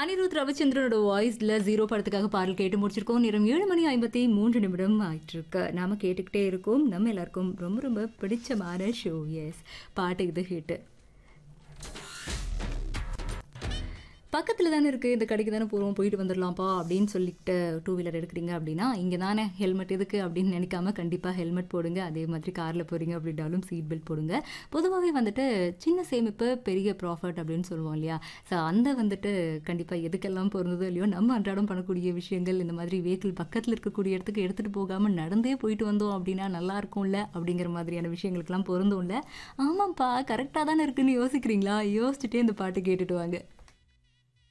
அனிருத் ரவிச்சந்திரனோட வாய்ஸ்ல ஜீரோ படத்துக்காக பாடல் கேட்டு முடிச்சிருக்கோம் நேரம் ஏழு மணி ஐம்பத்தி மூன்று நிமிடம் ஆயிட்டு இருக்கு நாம கேட்டுக்கிட்டே இருக்கோம் நம்ம எல்லாருக்கும் ரொம்ப ரொம்ப பிடிச்சமான ஷோ எஸ் பாட்டு இது ஹிட்டு பக்கத்தில் தானே இருக்குது இந்த கடைக்கு தானே போகிறோம் போயிட்டு வந்துடலாம்ப்பா அப்படின்னு சொல்லிட்டு டூ வீலர் எடுக்கிறீங்க அப்படின்னா இங்கே தானே ஹெல்மெட் எதுக்கு அப்படின்னு நினைக்காம கண்டிப்பாக ஹெல்மெட் போடுங்க அதே மாதிரி காரில் போகிறீங்க அப்படின்னாலும் சீட் பெல்ட் போடுங்க பொதுவாகவே வந்துட்டு சின்ன சேமிப்பு பெரிய ப்ராஃபிட் அப்படின்னு சொல்லுவோம் இல்லையா ஸோ அந்த வந்துட்டு கண்டிப்பாக எதுக்கெல்லாம் பொருந்ததோ இல்லையோ நம்ம அன்றாடம் பண்ணக்கூடிய விஷயங்கள் இந்த மாதிரி வெஹிக்கிள் பக்கத்தில் இருக்கக்கூடிய இடத்துக்கு எடுத்துகிட்டு போகாமல் நடந்தே போயிட்டு வந்தோம் அப்படின்னா நல்லா இருக்கும்ல அப்படிங்கிற மாதிரியான விஷயங்களுக்கெல்லாம் பொருந்தும்ல ஆமாம்ப்பா கரெக்டாக தானே இருக்குன்னு யோசிக்கிறீங்களா யோசிச்சுட்டே இந்த பாட்டு கேட்டுட்டு வாங்க